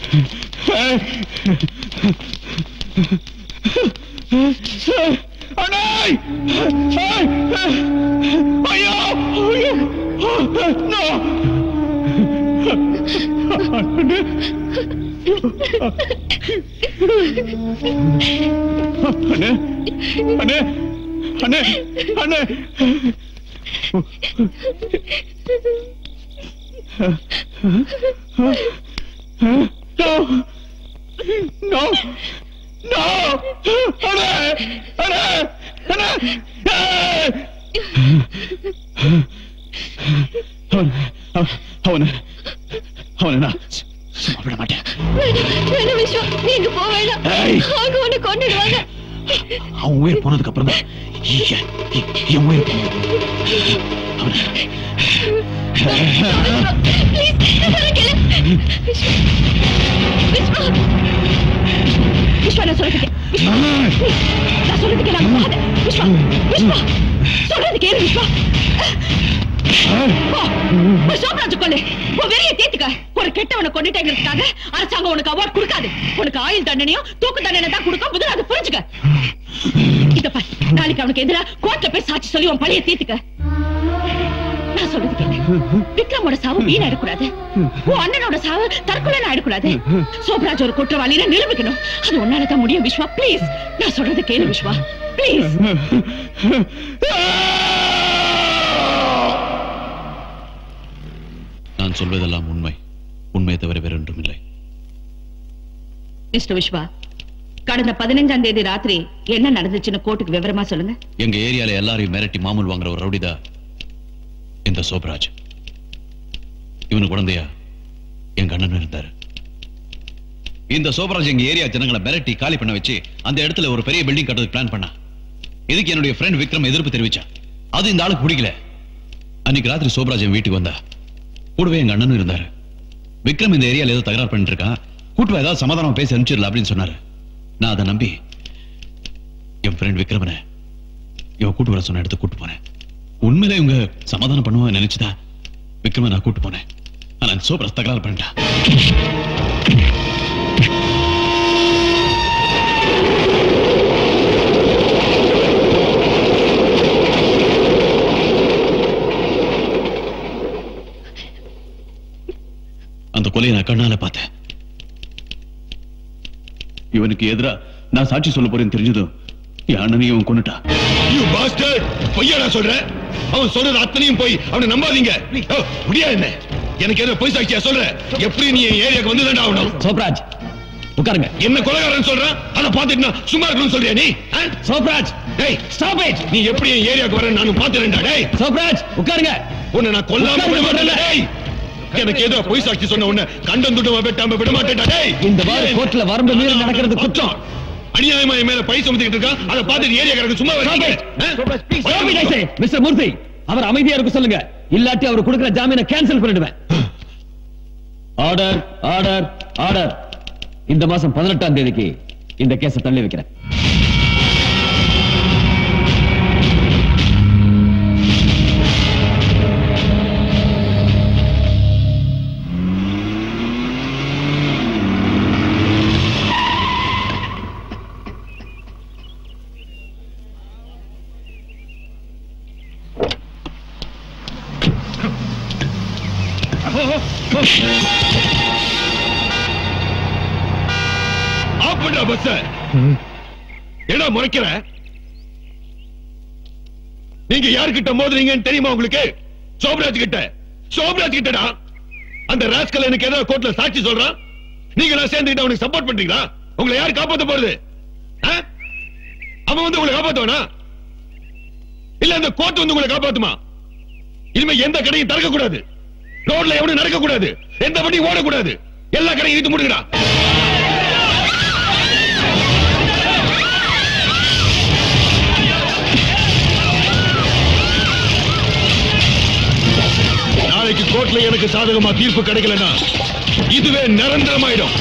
அண்ணே ஐயோ ஐயோ நோ அண்ணே அண்ணே அண்ணே அண்ணே அண்ணே No! No! No! அண்ணே அண்ணே அண்ணே அவன் அவனை அவனை நான் சும்மா விட மாட்டேன் வேணாம் வேணாம் விஸ்வா நீங்க போக வேணாம் ஏய். அவங்க உன்னை கொண்டுடுவாங்க அவன் உயிர் போனதுக்கு அப்புறம் தான் என் என் உயிர் போனது அவனை ப்ளீஸ் நான் சொல்ல கேளு விஸ்வா விஸ்வா விஸ்வா நான் சொல்றது கேளு விஸ்வா நான் சொல்றது கேளு அங்க போகாத விஸ்வா விஸ்வா சொல்றது கேளு விஸ்வா போ போய் சோப்ராஜ் கொல்லு உன் வெறிய தேத்துக்க ஒரு கெட்டவனை கொண்டுட்டேங்கிறதுக்காக அரசாங்கம் உனக்கு அவார்ட் கொடுக்காது உனக்கு ஆயுள் தண்டனையும் தூக்கு தண்டனை தான் கொடுக்கும் முதல்ல அதை புரிஞ்சுக்க இத பாரு நாளைக்கு அவனுக்கு எதிரா கோர்ட்ல போய் சாட்சி சொல்லி உன் பழைய தீர்த்துக்க நான் சொல்றது கேளு விக்ரமோட சாவு வீண் ஆயிடக்கூடாது உன் அண்ணனோட சாவு தற்கொலை ஆயிடக்கூடாது சோப்ராஜ் ஒரு குற்றவாளின்னு நிரூபிக்கணும் அது உன்னால தான் முடியும் விஸ்வா ப்ளீஸ் நான் சொல்றது கேளு விஸ்வா ப்ளீஸ் நான் சொல்வதெல்லாம் உண்மை உண்மை தவிர வேறொன்றும் இல்லை மிஸ்டர் விஸ்வா கடந்த பதினைஞ்சாம் தேதி ராத்திரி என்ன நடந்துச்சுன்னு கோர்ட்டுக்கு விவரமா சொல்லுங்க எங்க ஏரியால எல்லாரையும் மிரட்டி மாமூல் வாங்குற ஒரு ரவுடிதா இந்த சோப்ராஜ் இவனு குழந்தையா எங்க அண்ணன் இருந்தாரு இந்த சோப்ராஜ் எங்க ஏரியா ஜனங்களை மிரட்டி காலி பண்ண வச்சு அந்த இடத்துல ஒரு பெரிய பில்டிங் கட்டுறதுக்கு பிளான் பண்ணா இதுக்கு என்னுடைய ஃப்ரெண்ட் விக்ரம் எதிர்ப்பு தெரிவிச்சான் அது இந்த ஆளுக்கு பிடிக்கல அன்னைக்கு ராத்திரி சோப்ராஜ் என் வீட்டுக்கு வந்தா கூடவே எங்க அண்ணனும் இருந்தாரு விக்ரம் இந்த ஏரியால ஏதோ தகராறு பண்ணிட்டு இருக்கான் கூட்டு ஏதாவது சமாதானம் பேசி அனுப்பிச்சிடல அப்படின்னு சொன்னாரு நான் அதை நம்பி என் ஃப்ரெண்ட் விக்ரமனை இவன் கூட்டு வர சொன்ன இடத்துக்கு கூட்டு போனேன் உண்மையில இவங்க சமாதானம் பண்ணுவாங்க நினைச்சுதான் விக்ரம நான் கூட்டு போனேன் ஆனா அந்த சோப்ரஸ் தகராறு பண்ணிட்டான் அந்த கொலையை நான் கண்ணால பார்த்தேன் இவனுக்கு எதிரா நான் சாட்சி சொல்ல போறேன்னு தெரிஞ்சதும் என் அண்ணனையும் அவன் கொண்டுட்டான் யூ பாஸ்டர்ட் பொய்யா நான் சொல்றேன் அவன் சொல்றது அத்தனையும் போய் அவனை நம்பாதீங்க ஓ, முடியாது என்ன எனக்கு என்ன பொய் சாட்சியா சொல்ற எப்படி நீ என் ஏரியாக்கு வந்து தான் ஆகணும் சோப்ராஜ் உட்காருங்க என்ன கொலைகாரன் சொல்றான் அதை பார்த்துட்டு நான் சும்மா இருக்கணும்னு சொல்றியா நீ ஆ? சோப்ராஜ் டேய் ஸ்டாப் இட் நீ எப்படி என் ஏரியாக்கு வர நானும் பார்த்துறேன்டா டேய் சோப்ராஜ் உட்காருங்க உன்னை நான் கொல்லாம உட்காருங்க விட மாட்டேன்டா, முதல்ல. டேய் எனக்கு ஏதோ பொய் சாட்சி சொன்ன உன்னை கண்டம் துண்டமா வெட்டாம விட மாட்டேன்டா டேய் இந்த வார கோர்ட்ல வரம்பு மீறி நடக்கிறது குற்றம் அநியாயமா என் மேல பை சுமத்திட்டு இருக்கான் அதை பார்த்துட்டு ஏரியாக்காரங்க சும்மா வராங்க மிஸ்டர் மூர்த்தி அவர் அமைதியா இருக்க சொல்லுங்க இல்லாட்டி அவர் கொடுக்கிற ஜாமீனை கேன்சல் பண்ணிடுவேன் ஆர்டர் ஆர்டர் ஆர்டர் இந்த மாசம் பதினெட்டாம் தேதிக்கு இந்த கேஸை தள்ளி வைக்கிறேன் ஆஃப் பண்றா பஸ் என்ன முறைக்கிற நீங்க யாருக்கிட்ட மோதுறீங்கன்னு தெரியுமா உங்களுக்கு சோப்ராஜ் கிட்ட சோப்ராஜ் கிட்டடா அந்த ராஸ்கல் எனக்கு ஏதோ கோர்ட்ல சாட்சி சொல்றான் நீங்க எல்லாம் சேர்ந்துக்கிட்டு அவனுக்கு சப்போர்ட் பண்றீங்களா உங்களை யார் காப்பாத்த போறது ஆ? அவன் வந்து உங்களை காப்பாத்துவானா இல்ல அந்த கோர்ட் வந்து உங்களை காப்பாத்துமா இனிமே எந்த கடையும் திறக்க கூடாது ரோட்ல எவனும் நடக்க கூடாது எந்த வண்டியும் ஓடக்கூடாது எல்லா கடையும் இழுத்து முடிங்கடா நாளைக்கு கோர்ட்ல எனக்கு சாதகமா தீர்ப்பு கிடைக்கலன்னா இதுவே நிரந்தரமாயிடும்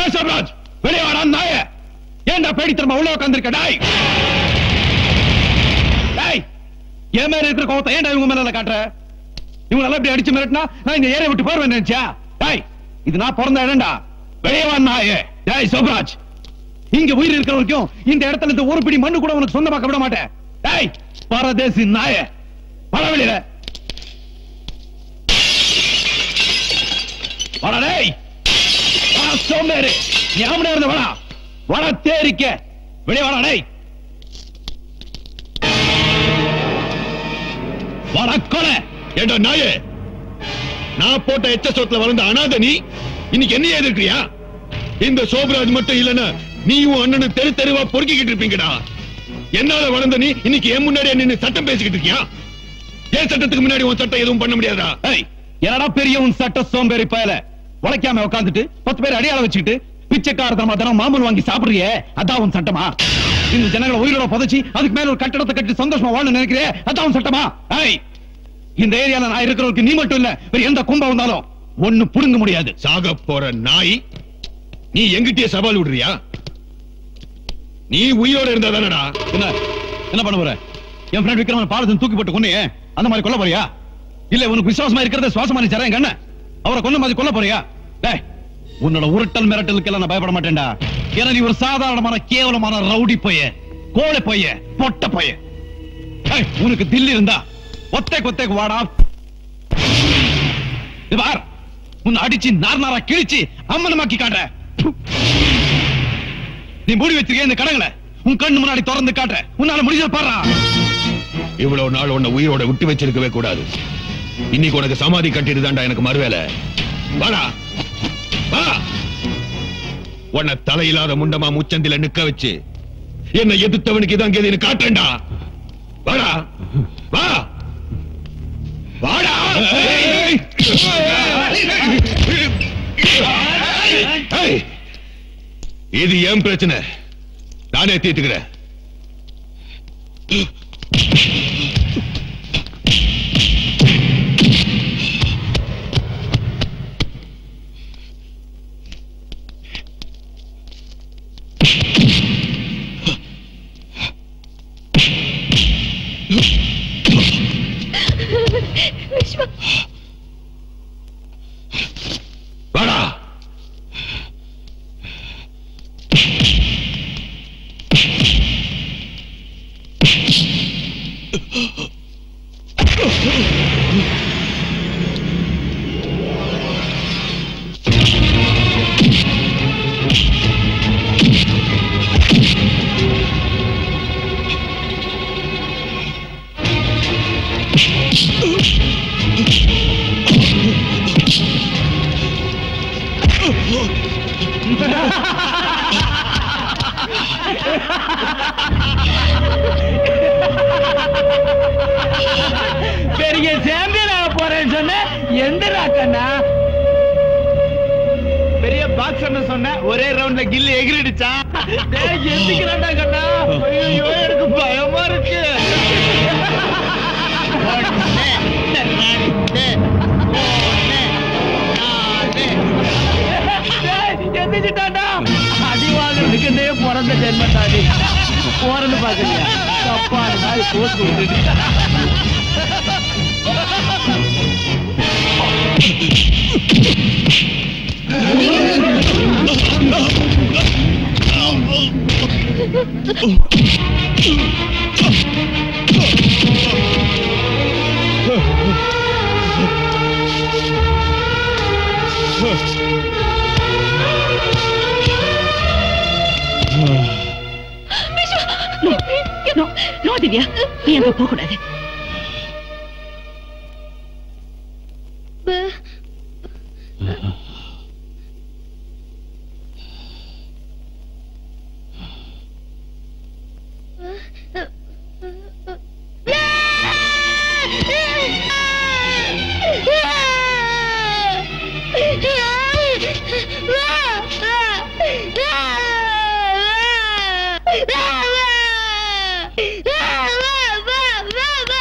ஏய், சோப்ராஜ் வெளியே வாடா நாய ஏன்டா பேடித்தனமா உள்ள உட்கார்ந்திருக்க டாய் டாய் என் மேல இருக்கிற கோவத்தை ஏன்டா இவங்க மேல காட்டுற இவங்க எல்லாம் இப்படி அடிச்சு மிரட்டினா நான் இந்த ஏரியா விட்டு போறேன் நினைச்சா டாய் இது நான் பிறந்த இடம்டா வெளியே வா நாயே டாய் சோப்ராஜ் இங்க உயிர் இருக்கிற வரைக்கும் இந்த இடத்துல இந்த ஒரு பிடி மண்ணு கூட உனக்கு சொந்தமாக்க விட மாட்டேன் டாய் பரதேசி நாய வர வெளியில வாடா டேய் வாடா சோம்பேறி நீ ஆம்பளை இருந்த வாடா வாடா தேரிக்க வெளியே வாடா டேய் வாடா கொலை ஏண்டா நாயே நான் போட்ட எச்ச சொத்துல வளர்ந்த அனாதை நீ இன்னைக்கு என்ன எதிர்க்கிறியா இந்த சோபராஜ் மட்டும் இல்லன்னா நீயும் அண்ணனும் தெரு தெருவா பொறுக்கிக்கிட்டு இருப்பீங்கடா என்னால வளர்ந்த நீ இன்னைக்கு என் முன்னாடி நின்னு சட்டம் பேசிக்கிட்டு இருக்கியா ஏன் சட்டத்துக்கு முன்னாடி உன் சட்டம் எதுவும் பண்ண முடியாதா ஏய் என்னடா பெரிய உன் சட்ட சோம்பேறி பயல உழைக்காம உட்காந்துட்டு பத்து பேர் அடியாள வச்சுக்கிட்டு பிச்சைக்காரத்தனமா தினம் மாமூல் வாங்கி சாப்பிடுறியே அதான் உன் சட்டமா இந்த ஜனங்களை உயிரோட புதைச்சி அதுக்கு மேல ஒரு கட்டடத்தை கட்டி சந்தோஷமா வாழ நினைக்கிறே அதான் உன் சட்டமா ஏய் இந்த ஏரியால நான் இருக்கிறவருக்கு நீ மட்டும் இல்ல வேற எந்த கும்பம் வந்தாலும் ஒண்ணு புடுங்க முடியாது சாக போற நாய் நீ எங்கிட்டயே சவால் விடுறியா நீ உயிரோட இருந்தா தானடா என்ன என்ன பண்ண போற என் ஃப்ரெண்ட் விக்ரமன் பாலத்தின் தூக்கி போட்டு கொன்னே அந்த மாதிரி கொல்ல போறியா இல்ல உனக்கு விசுவாசமா இருக்கிறத சுவாசமா நீ தரேன் கண்ண அவரை கொன்ன மாதிரி கொல்ல போறியா டேய் உன்னோட உருட்டல் மிரட்டலுக்கெல்லாம் நான் பயப்பட மாட்டேன்டா ஏன்னா நீ ஒரு சாதாரணமான கேவலமான ரவுடி பைய கோழை பைய பொட்ட பைய ஏய், உனக்கு தில்லி இருந்தா ஒத்தை கொத்தைக்கு வாடா இது பார் உன்னை அடிச்சு நார் நாரா கிழிச்சு அம்மனமாக்கி காட்டுற நீ மூடி வச்சிருக்க இந்த கடங்களை உன் கண்ணு முன்னாடி திறந்து காட்டுற உன்னால முடிஞ்ச பாடுறா இவ்வளவு நாள் உன்னை உயிரோட விட்டு வச்சிருக்கவே கூடாது இன்னைக்கு உனக்கு சமாதி கட்டிட்டுதான்டா எனக்கு மறுவேலை வாடா வா உன்னை தலையில்லாத முண்டமா முச்சந்தில நிக்க வச்சு என்னை எதிர்த்தவனுக்கு இதான் கேதுன்னு காட்டுறேன்டா வாடா வா வாடா ஏய், இது ஏன் பிரச்சனை நானே தீர்த்துக்கிறேன் விஸ்வா வாடா பெரிய சாம்பியன் ஆக போறேன்னு சொன்ன எந்த கண்ணா பெரிய பாக்ஸர்னு சொன்ன ஒரே ரவுண்ட்ல கில்லி எகிரிடுச்சா டேய் எந்திக்கிறான்டா கண்ணா ஐயோ எனக்கு பயமா இருக்கு டேய், எந்திரிச்சிட்டான்டா. அடி வாங்குறதுக்குன்னே பிறந்த ஜென்மத்தாடி போறன்னு பாக்குறியா தப்பா நாய் போட்டு விட்டுட்டு நோ நோ நோ திவ்யா நீ அங்க போக கூடாது Ah!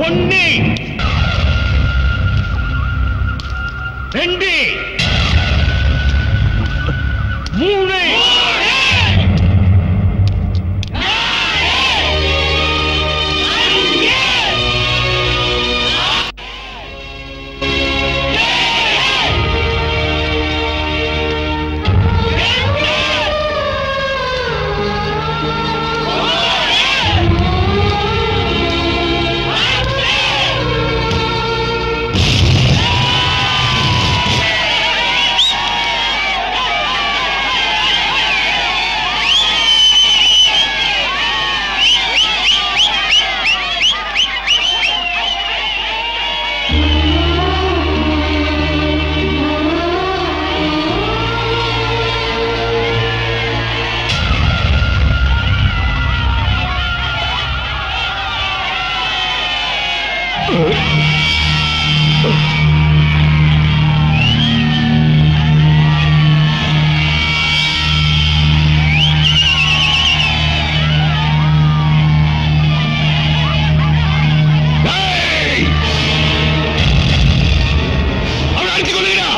ஒண்ணு ரெண்டு மூணு ஏய்! அவனை அடிச்சு கொள்ளுங்கடா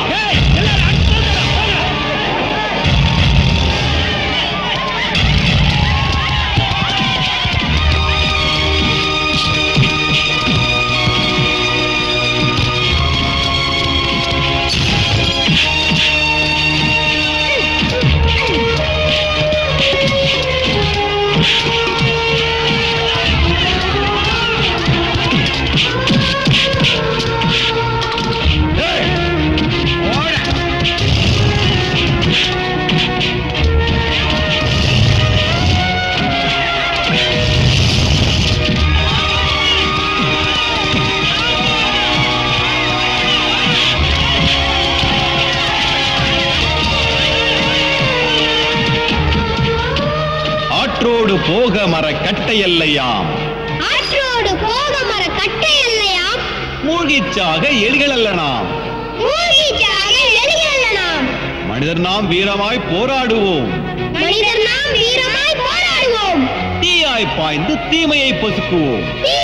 ஆற்றோடு போக மர கட்டையல்லையாம் ஆற்றோடு போக மர கட்டை இல்லையாம் மூழ்கிச்சாக எலிகள் அல்லனாம் மூழ்கிச்சாக எலிகளலாம் மனிதர் நாம் வீரமாய் போராடுவோம் மனிதர் நாம் வீரமாய் போராடுவோம் தீயாய் பாய்ந்து தீமையை பொசுக்குவோம் தீ